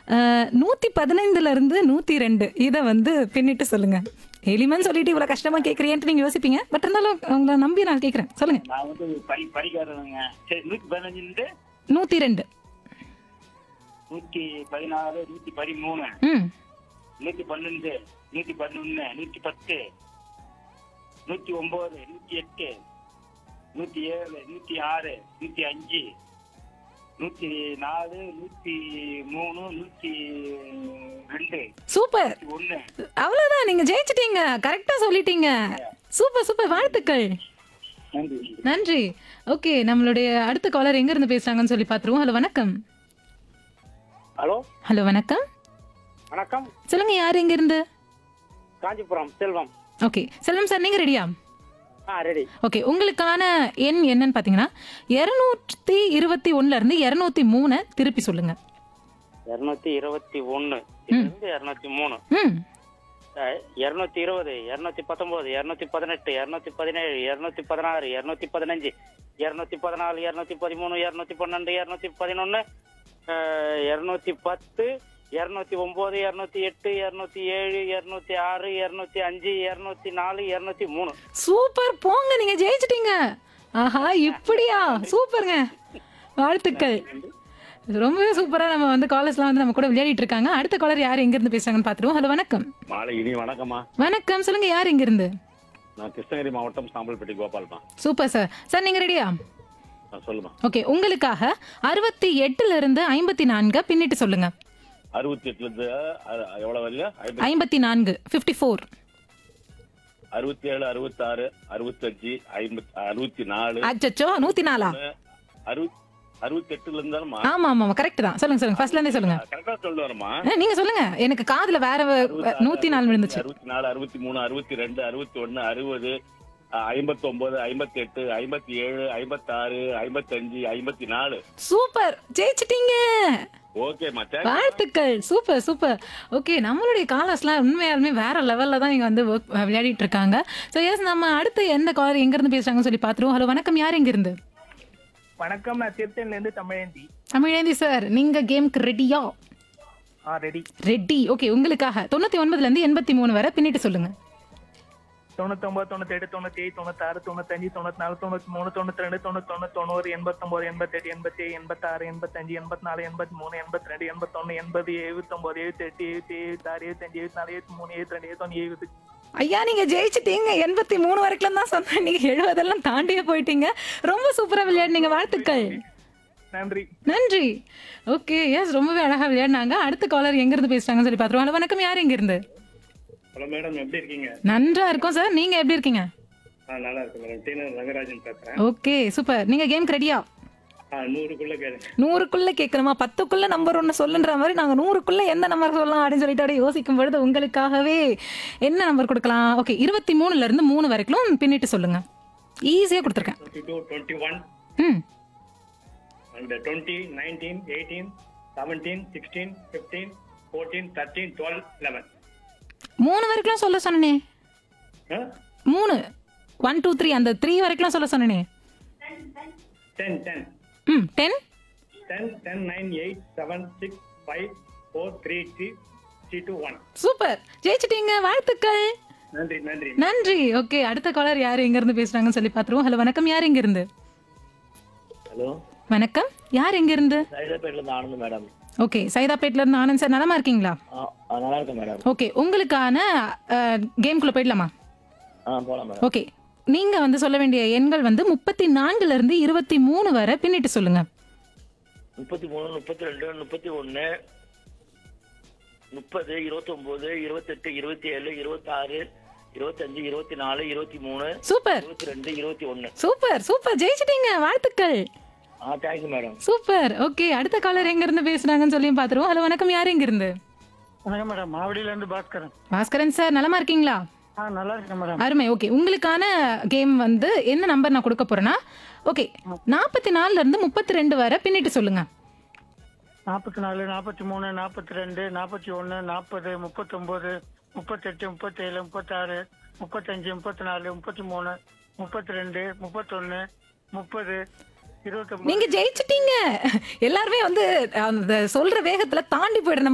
அஹ், நூத்தி பதினைந்துல இருந்து நூத்தி ரெண்டு இதை வந்து பின்னிட்டு சொல்லுங்க எலிமெண்ட் சொல்லிட்டு இவ்வளவு கஷ்டமா கேக்குறியன்ட்டு நீங்க யோசிப்பீங்க பட் இருந்தாலும் உங்களை நம்பி நான் கேக்குறேன் சொல்லுங்க நான் வந்து படி படிக்காதவங்க சரி நூத்தி பதினஞ்சுலேருந்து நூத்தி ரெண்டு நூத்தி பதினாறு நூத்தி பதிமூணு ம் நூத்தி பன்னெண்டு நூத்தி பதினொன்னு நூத்தி பத்து நூத்தி ஒன்பது நூத்தி எட்டு நூத்தி ஏழு நூத்தி ஆறு நூத்தி அஞ்சு நூத்தி நாலு நூத்தி மூணு நூத்தி ரெண்டு சூப்பர் நூத்தி ஒண்ணு அவ்வளவுதான் நீங்க ஜெயிச்சிட்டீங்க கரெக்டா சொல்லிட்டீங்க சூப்பர் சூப்பர் வாழ்த்துக்கள் நன்றி நன்றி ஓகே நம்மளுடைய அடுத்த காலர் எங்க இருந்து பேசுறாங்கன்னு சொல்லி பாத்துருவோம் ஹலோ வணக்கம் ஹலோ ஹலோ வணக்கம் வணக்கம் சொல்லுங்க யார் எங்க இருந்து காஞ்சிபுரம் செல்வம் ஓகே செல்வம் சார் நீங்க ரெடியா ஆ ரெடி ஓகே உங்களுக்கான எண் என்னன்னு பாத்தீங்கன்னா இருநூத்தி இருபத்தி ஒண்ணுல இருந்து இருநூத்தி மூணு திருப்பி சொல்லுங்க இருநூத்தி இருபத்தி ஒன்னு இருந்து இருநூத்தி மூணு ம் இருநூத்தி இருபது இருநூத்தி பத்தொன்பது இருநூத்தி பதினெட்டு இருநூத்தி பதினேழு இருநூத்தி பதினாறு இருநூத்தி பதினஞ்சு இருநூத்தி பதினாலு இருநூத்தி பதிமூணு இருநூத்தி பன்னெண்டு இருநூத்தி பதினொன்னு இருநூத்தி பத்து இருநூத்தி ஒன்பது இருநூத்தி எட்டு இருநூத்தி ஏழு இருநூத்தி ஆறு இருநூத்தி அஞ்சு இருநூத்தி நாலு இருநூத்தி மூணு சூப்பர் போங்க நீங்க ஜெயிச்சிட்டீங்க ஆஹா இப்படியா சூப்பருங்க வாழ்த்துக்கள் ரொம்பவே சூப்பரா நம்ம வந்து காலேஜ்லாம் வந்து நம்ம கூட விளையாடிட்டு இருக்காங்க அடுத்த காலர் யார் எங்க இருந்து பேசுறாங்கன்னு பாத்துருவோம் ஹலோ வணக்கம் மாலை இனி வணக்கம்மா வணக்கம் சொல்லுங்க யார் எங்க இருந்து நான் கிருஷ்ணகிரி மாவட்டம் சாம்பல்பட்டி கோபால் தான் சூப்பர் சார் சார் நீங்க ரெடியா ஆ, சொல்லுமா ஓகே உங்களுக்காக அறுபத்தி எட்டுல இருந்து ஐம்பத்தி நான்கு பின்னிட்டு சொல்லுங்க அறுபத்தி எட்டுல இருந்து அ- எவ்வளவு வரையா ஐம்பத்தி நான்கு ஃபிஃப்டி ஃபோர் அறுபத்தி ஏழு அறுபத்தாறு அறுபத்தஞ்சு ஐம்பத்தி அறுபத்தி நாலு அச்சச்சோ நூத்தி நாலா அறுபத் அறுபத்தி எட்டுல இருந்தாலுமா ஆமா ஆமா கரெக்ட் தான் சொல்லுங்க சொல்லுங்க ஃபர்ஸ்ட்ல இருந்தே சொல்லுங்க கரெக்டா சொல்லுவாருமா ஆ, நீங்க சொல்லுங்க எனக்கு காதுல வேற வே- நூத்தி நாலு விழுந்துச்சு அறுபத்தி நாலு அறுபத்தி மூணு அறுபத்தி ரெண்டு அறுபத்தி ஒன்னு அறுபது ஐம்பத்தி ஒன்பது ஐம்பத்தி எட்டு ஐம்பத்தி ஏழு ஐம்பத்தாறு ஐம்பத்தஞ்சு ஐம்பத்தி நாலு சூப்பர் ஜெயிச்சிட்டீங்க ஓகேம்மா வாழ்த்துக்கள் சூப்பர் சூப்பர் ஓகே நம்மளுடைய காலர்ஸ்லாம் உண்மையாலுமே வேற லெவல்ல தான் இங்க வந்து work- விளையாடிட்டு இருக்காங்க ஸோ எஸ் நம்ம அடுத்து எந்த காலர் எங்க இருந்து பேசுறாங்கன்னு சொல்லி பாத்துருவோம் ஹலோ வணக்கம் யார் எங்க இருந்து வணக்கம் நான் திருத்தன்ல இருந்து தமிழேந்தி தமிழேந்தி சார் நீங்க கேம்க்கு ரெடியா ஆ ரெடி ரெடி ஓகே உங்களுக்காக தொண்ணூத்தி ஒன்பதுல இருந்து எண்பத்தி மூணு வரை பின்னிட்டு சொல்லுங்க தொண்ணூத்தொன்பது தொண்ணூத்தெட்டு தொண்ணூத்தி ஏழு தொண்ணூத்தாறு தொண்ணூத்தஞ்சு தொண்ணூத்தி நாலு தொண்ணூத்தி மூணு தொண்ணூத்தி ரெண்டு தொண்ணூத்தொன்னு தொண்ணூறு எண்பத்தொன்பது எண்பத்தெட்டு எண்பத்தி ஏழு எண்பத்தாறு எண்பத்தஞ்சு எண்பத்தி நாலு எண்பத்தி மூணு எண்பத்தி ரெண்டு எண்பத்தொன்னு எண்பது எழுபத்தொன்பது எழுபத்தெட்டு எழுபத்தி எழுபத்தாறு எழுபத்தஞ்சு எழுபத்தி நாலு எழுபத்தி மூணு எழுபத்தி ரெண்டு எழுபத்தொன்னு எழுபது ஐயா நீங்க ஜெயிச்சிட்டீங்க எண்பத்தி மூணு வரைக்கும் தான் சொன்னேன் நீங்க எழுபதெல்லாம் தாண்டியே போயிட்டீங்க ரொம்ப சூப்பரா விளையாடுனீங்க வாழ்த்துக்கள் நன்றி நன்றி ஓகே எஸ் ரொம்பவே அழகா விளையாடினாங்க அடுத்த காலர் எங்க இருந்து பேசுறாங்கன்னு சொல்லி பாத்துருவோம் ஹலோ வணக்கம் யார் எங்க இருந்து ஹலோ மேடம் எப்படி இருக்கீங்க நன்றா இருக்கும் சார் நீங்க எப்படி இருக்கீங்க ஆ நல்லா இருக்கு மேடம் டி ரங்கராஜன் பேசுறேன் ஓகே சூப்பர் நீங்க கேம் ரெடியா ஆ நூறுக்குள்ள கேளுங்க நூறுக்குள்ள கேட்கணுமா பத்துக்குள்ள நம்பர் ஒன்று சொல்லுன்ற மாதிரி நாங்க நூறுக்குள்ள எந்த நம்பர் சொல்லலாம் அப்படின்னு சொல்லிட்டு அப்படியே யோசிக்கும் பொழுது உங்களுக்காகவே என்ன நம்பர் கொடுக்கலாம் ஓகே இருபத்தி மூணுல இருந்து மூணு வரைக்கும் பின்னிட்டு சொல்லுங்க ஈஸியா கொடுத்துருக்கேன் twenty two twenty one hmm and twenty nineteen eighteen seventeen sixteen fifteen fourteen thirteen twelve eleven மூணு வரைக்கும் சொல்ல சொன்னனே மூணு ஒன் டூ த்ரீ அந்த த்ரீ வரைக்கும் சொல்ல சொன்னனே ten ten hmm ten ten ten nine eight seven six five four three three three two one super ஜெயிச்சிட்டீங்க வாழ்த்துக்கள் நன்றி நன்றி நன்றி ஓகே அடுத்த காலர் யார் எங்க இருந்து பேசுறாங்கன்னு சொல்லி பாத்துருவோம் ஹலோ வணக்கம் யார் எங்க இருந்து ஹலோ வணக்கம் யார் எங்க இருந்து சைதாப்பேட்டில் இருந்து ஆனந்த் மேடம் ஓகே சைதாப்பேட்ல இருந்து ஆனந்த் சார் நலமா இருக்கீங்களா ஆ ஆ, நல்லா இருக்கேன் மேடம் ஓகே உங்களுக்கான கேம்குள்ள போயிடலாமா ஆ போகலாம் மேடம் ஓகே நீங்க வந்து சொல்ல வேண்டிய எண்கள் வந்து முப்பத்தி நான்குல இருந்து இருபத்தி மூணு வரை பின்னிட்டு சொல்லுங்க முப்பத்தி மூணு முப்பத்தி ரெண்டு முப்பத்தி ஒன்று முப்பது இருபத்தொம்போது இருபத்தெட்டு இருபத்தி ஏழு இருபத்தாறு இருபத்தஞ்சு இருபத்தி நாலு இருபத்தி மூணு சூப்பர் இருபத்தி ரெண்டு இருபத்தி ஒன்று சூப்பர் சூப்பர் ஜெயிச்சிட்டீங்க வாழ்த்துக்கள் ஆ தேங்க்யூ மேடம் சூப்பர் ஓகே அடுத்த காலர் எங்க இருந்து பேசுறாங்கன்னு சொல்லி பாத்துருவோம் ஹலோ வணக்கம் யார் எங்க இருந்து வணக்கம் மேடம் மாவடியில இருந்து பாஸ்கரன் பாஸ்கரன் சார் நலமா இருக்கீங்களா ஆ நல்லா இருக்கேன் மேடம் அருமை ஓகே உங்களுக்கான கேம் வந்து என்ன நம்பர் நான் கொடுக்க போறேன்னா ஓகே நாற்பத்தி நாலுல இருந்து முப்பத்தி ரெண்டு வரை பின்னிட்டு சொல்லுங்க நாற்பத்தி நாலு நாற்பத்தி மூணு நாற்பத்தி ரெண்டு நாற்பத்தி ஒன்று நாற்பது முப்பத்தொம்போது முப்பத்தெட்டு முப்பத்தேழு முப்பத்தாறு முப்பத்தஞ்சு முப்பத்தி நாலு முப்பத்தி மூணு முப்பத்தி ரெண்டு முப்பத்தொன்று முப்பது இருபத்தொம்பது நீங்க ஜெயிச்சிட்டீங்க எல்லாருமே வந்து அந்த சொல்ற வேகத்துல தாண்டி போயிடுற